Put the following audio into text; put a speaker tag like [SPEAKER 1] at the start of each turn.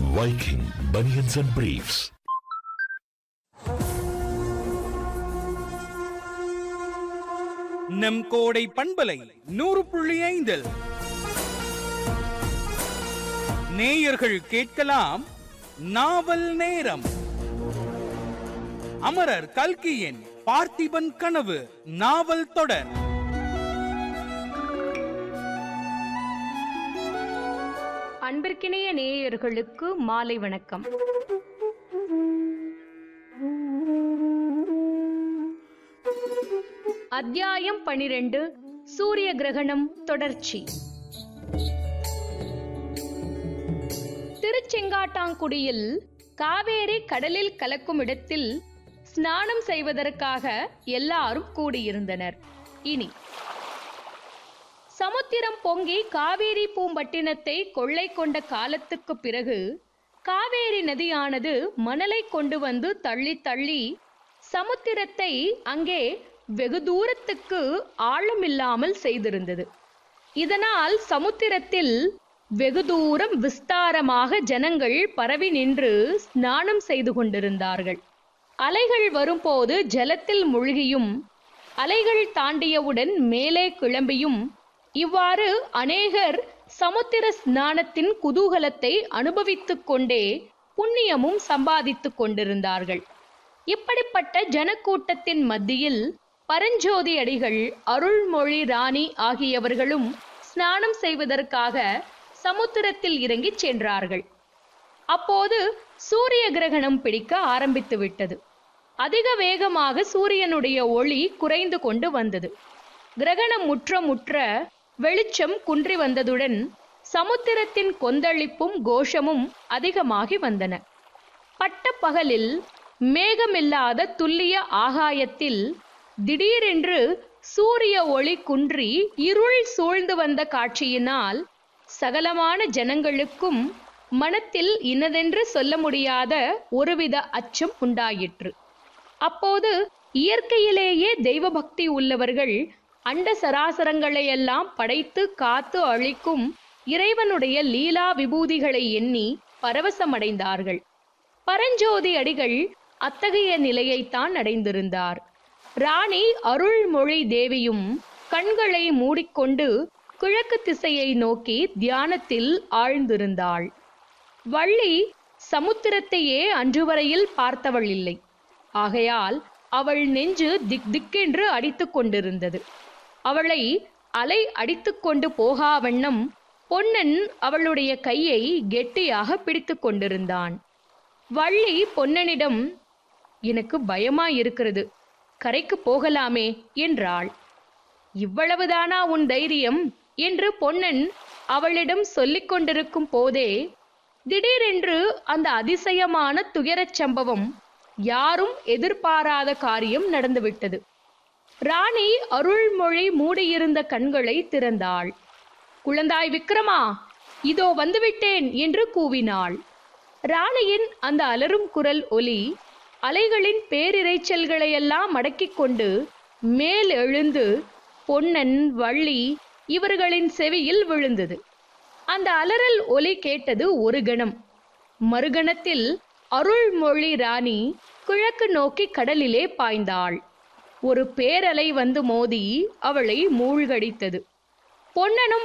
[SPEAKER 1] Viking Bunions and Briefs.
[SPEAKER 2] நம் கோடை பண்பலை நூறு புள்ளி ஐந்தில் நேயர்கள் கேட்கலாம் நாவல் நேரம் அமரர் கல்கியின் பார்த்திபன் கனவு நாவல் தொடர்
[SPEAKER 3] அன்பிற்கினிய நேயர்களுக்கு மாலை வணக்கம் அத்தியாயம் பனிரெண்டு சூரிய கிரகணம் தொடர்ச்சி திருச்செங்காட்டாங்குடியில் காவேரி கடலில் கலக்கும் இடத்தில் ஸ்நானம் செய்வதற்காக எல்லாரும் கூடியிருந்தனர் இனி சமுத்திரம் பொங்கி காவேரி பூம்பட்டினத்தை கொள்ளை கொண்ட காலத்துக்கு பிறகு காவேரி நதியானது மணலை கொண்டு வந்து தள்ளி தள்ளி சமுத்திரத்தை அங்கே வெகு தூரத்துக்கு ஆழமில்லாமல் செய்திருந்தது இதனால் சமுத்திரத்தில் வெகு தூரம் விஸ்தாரமாக ஜனங்கள் பரவி நின்று ஸ்நானம் செய்து கொண்டிருந்தார்கள் அலைகள் வரும்போது ஜலத்தில் மூழ்கியும் அலைகள் தாண்டியவுடன் மேலே கிளம்பியும் இவ்வாறு அநேகர் சமுத்திர ஸ்நானத்தின் குதூகலத்தை அனுபவித்துக் கொண்டே புண்ணியமும் சம்பாதித்துக் கொண்டிருந்தார்கள் இப்படிப்பட்ட ஜனக்கூட்டத்தின் மத்தியில் பரஞ்சோதி அடிகள் அருள்மொழி ராணி ஆகியவர்களும் ஸ்நானம் செய்வதற்காக சமுத்திரத்தில் இறங்கிச் சென்றார்கள் அப்போது சூரிய கிரகணம் பிடிக்க ஆரம்பித்து விட்டது அதிக வேகமாக சூரியனுடைய ஒளி குறைந்து கொண்டு வந்தது கிரகணம் முற்ற முற்ற வெளிச்சம் குன்றி வந்ததுடன் சமுத்திரத்தின் கொந்தளிப்பும் கோஷமும் அதிகமாகி வந்தன பட்ட பகலில் மேகமில்லாத துல்லிய ஆகாயத்தில் திடீரென்று சூரிய ஒளி குன்றி இருள் சூழ்ந்து வந்த காட்சியினால் சகலமான ஜனங்களுக்கும் மனத்தில் இன்னதென்று சொல்ல முடியாத ஒருவித அச்சம் உண்டாயிற்று அப்போது இயற்கையிலேயே தெய்வ பக்தி உள்ளவர்கள் அண்ட சராசரங்களையெல்லாம் படைத்து காத்து அழிக்கும் இறைவனுடைய லீலா விபூதிகளை எண்ணி பரவசமடைந்தார்கள் பரஞ்சோதி அடிகள் அத்தகைய நிலையைத்தான் அடைந்திருந்தார் ராணி அருள்மொழி தேவியும் கண்களை மூடிக்கொண்டு கிழக்கு திசையை நோக்கி தியானத்தில் ஆழ்ந்திருந்தாள் வள்ளி சமுத்திரத்தையே அன்று வரையில் பார்த்தவள் இல்லை ஆகையால் அவள் நெஞ்சு திக் திக்கென்று அடித்துக் கொண்டிருந்தது அவளை அலை அடித்துக்கொண்டு போகா வண்ணம் பொன்னன் அவளுடைய கையை கெட்டியாக பிடித்துக் கொண்டிருந்தான் வள்ளி பொன்னனிடம் எனக்கு பயமா இருக்கிறது கரைக்கு போகலாமே என்றாள் இவ்வளவுதானா உன் தைரியம் என்று பொன்னன் அவளிடம் சொல்லிக் கொண்டிருக்கும் போதே திடீரென்று அந்த அதிசயமான துயரச் சம்பவம் யாரும் எதிர்பாராத காரியம் நடந்துவிட்டது ராணி அருள்மொழி மூடியிருந்த கண்களை திறந்தாள் குழந்தாய் விக்ரமா இதோ வந்துவிட்டேன் என்று கூவினாள் ராணியின் அந்த அலறும் குரல் ஒலி அலைகளின் பேரிரைச்சல்களையெல்லாம் அடக்கிக் கொண்டு மேல் எழுந்து பொன்னன் வள்ளி இவர்களின் செவியில் விழுந்தது அந்த அலறல் ஒலி கேட்டது ஒரு கணம் மறுகணத்தில் அருள்மொழி ராணி கிழக்கு நோக்கி கடலிலே பாய்ந்தாள் ஒரு பேரலை வந்து மோதி அவளை மூழ்கடித்தது பொன்னனும்